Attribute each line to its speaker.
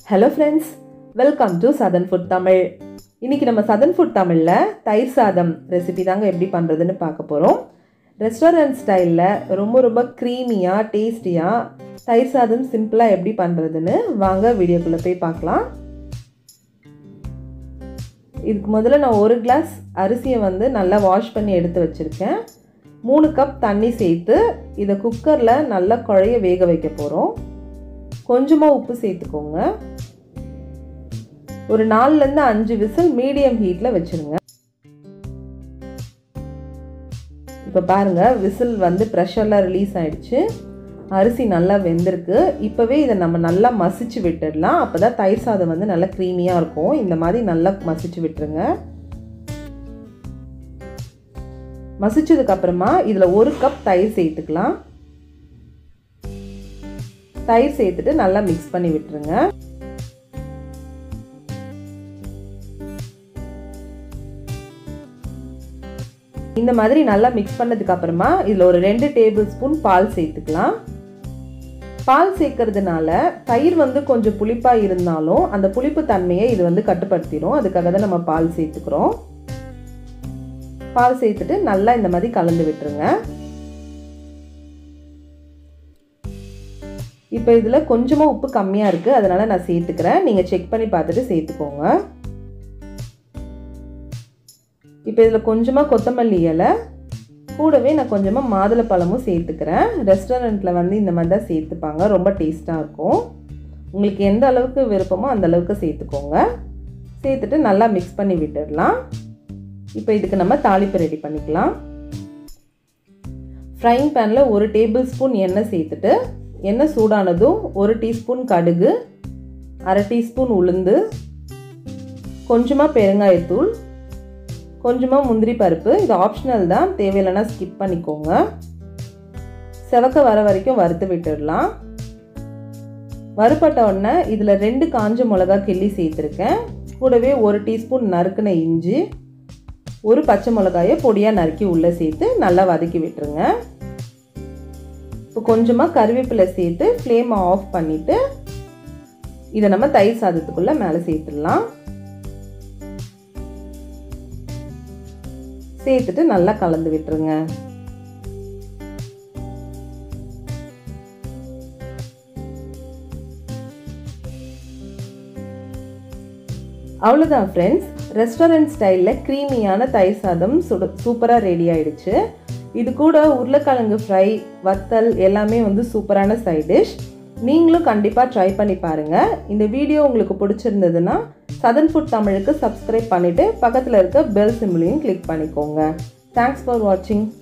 Speaker 1: hello friends welcome to southern food Tamil இன்னைக்கு நம்ம southern food தமிழில் தயிர் சாதம் ரெசிபி தாங்க எப்படி பண்ணுறதுன்னு பார்க்க போகிறோம் ரெஸ்டாரண்ட் ஸ்டைலில் ரொம்ப ரொம்ப க்ரீமியாக டேஸ்டியாக தயிர் சாதம் சிம்பிளாக எப்படி பண்ணுறதுன்னு வாங்க வீடியோக்குள்ளே போய் பார்க்கலாம் இதுக்கு முதல்ல நான் ஒரு கிளாஸ் அரிசியை வந்து நல்லா வாஷ் பண்ணி எடுத்து வச்சுருக்கேன் மூணு கப் தண்ணி சேர்த்து இதை குக்கரில் நல்லா குழைய வேக வைக்க போகிறோம் கொஞ்சமாக உப்பு சேர்த்துக்கோங்க ஒரு நாலுலேருந்து அஞ்சு விசில் மீடியம் ஹீட்டில் வச்சுருங்க இப்போ பாருங்கள் விசில் வந்து ப்ரெஷரில் ரிலீஸ் ஆயிடுச்சு அரிசி நல்லா வெந்திருக்கு இப்போவே இதை நம்ம நல்லா மசிச்சு விட்டுடலாம் அப்போ தான் தயிர் சாதம் வந்து நல்லா க்ரீமியாக இருக்கும் இந்த மாதிரி நல்லா மசிச்சு விட்டுருங்க மசிச்சதுக்கு அப்புறமா இதில் ஒரு கப் தயிர் சேர்த்துக்கலாம் தயிர் சேர்த்துட்டு நல்லா மிக்ஸ் பண்ணி விட்டுருங்க இந்த மாதிரி நல்லா மிக்ஸ் பண்ணதுக்கு அப்புறமா இதில் ஒரு ரெண்டு டேபிள் ஸ்பூன் பால் சேர்த்துக்கலாம் பால் சேர்க்கறதுனால தயிர் வந்து கொஞ்சம் புளிப்பாக இருந்தாலும் அந்த புளிப்பு தன்மையை இது வந்து கட்டுப்படுத்திடும் அதுக்காக தான் நம்ம பால் சேர்த்துக்கிறோம் பால் சேர்த்துட்டு நல்லா இந்த மாதிரி கலந்து விட்டுருங்க இப்போ இதில் கொஞ்சமாக உப்பு கம்மியாக இருக்குது அதனால் நான் சேர்த்துக்கிறேன் நீங்கள் செக் பண்ணி பார்த்துட்டு சேர்த்துக்கோங்க இப்போ இதில் கொஞ்சமாக கொத்தமல்லி இலை கூடவே நான் கொஞ்சமாக மாதுளப்பழமும் சேர்த்துக்கிறேன் ரெஸ்டாரண்ட்டில் வந்து இந்த மாதிரி தான் சேர்த்துப்பாங்க ரொம்ப டேஸ்ட்டாக இருக்கும் உங்களுக்கு எந்த அளவுக்கு விருப்பமோ அந்த அளவுக்கு சேர்த்துக்கோங்க சேர்த்துட்டு நல்லா மிக்ஸ் பண்ணி விட்டுடலாம் இப்போ இதுக்கு நம்ம தாளிப்பு ரெடி பண்ணிக்கலாம் ஃப்ரைங் பேனில் ஒரு டேபிள் ஸ்பூன் எண்ணெய் சேர்த்துட்டு எண்ணெய் சூடானதும் ஒரு டீஸ்பூன் கடுகு அரை டீஸ்பூன் உளுந்து கொஞ்சமாக பெருங்காயத்தூள் கொஞ்சமாக முந்திரி பருப்பு இது ஆப்ஷனல் தான் தேவையில்லைன்னா ஸ்கிப் பண்ணிக்கோங்க செவக்க வர வரைக்கும் வறுத்து விட்டுடலாம் வறுப்பட்ட உடனே இதில் ரெண்டு காஞ்ச மிளகா கிள்ளி சேர்த்துருக்கேன் கூடவே ஒரு டீஸ்பூன் நறுக்கின இஞ்சி ஒரு பச்சை மிளகாயை பொடியாக நறுக்கி உள்ளே சேர்த்து நல்லா வதக்கி விட்டுருங்க இப்போ கொஞ்சமாக கருவேப்பிலை சேர்த்து ஃப்ளேமை ஆஃப் பண்ணிவிட்டு இதை நம்ம தயிர் சாதத்துக்குள்ளே மேலே சேர்த்துடலாம் சேர்த்துட்டு நல்லா கலந்து விட்டுருங்க அவ்வளோதான் ஃப்ரெண்ட்ஸ் ரெஸ்டாரண்ட் ஸ்டைலில் க்ரீமியான தயிர் சாதம் சுட சூப்பராக ரெடி ஆயிடுச்சு இது கூட உருளைக்கிழங்கு ஃப்ரை வத்தல் எல்லாமே வந்து சூப்பரான சைட் டிஷ் நீங்களும் கண்டிப்பாக ட்ரை பண்ணி பாருங்கள் இந்த வீடியோ உங்களுக்கு பிடிச்சிருந்ததுன்னா சதன் ஃபுட் தமிழுக்கு சப்ஸ்கிரைப் பண்ணிவிட்டு பக்கத்தில் இருக்க பெல் சிம்பிளையும் கிளிக் பண்ணிக்கோங்க தேங்க்ஸ் ஃபார் வாட்சிங்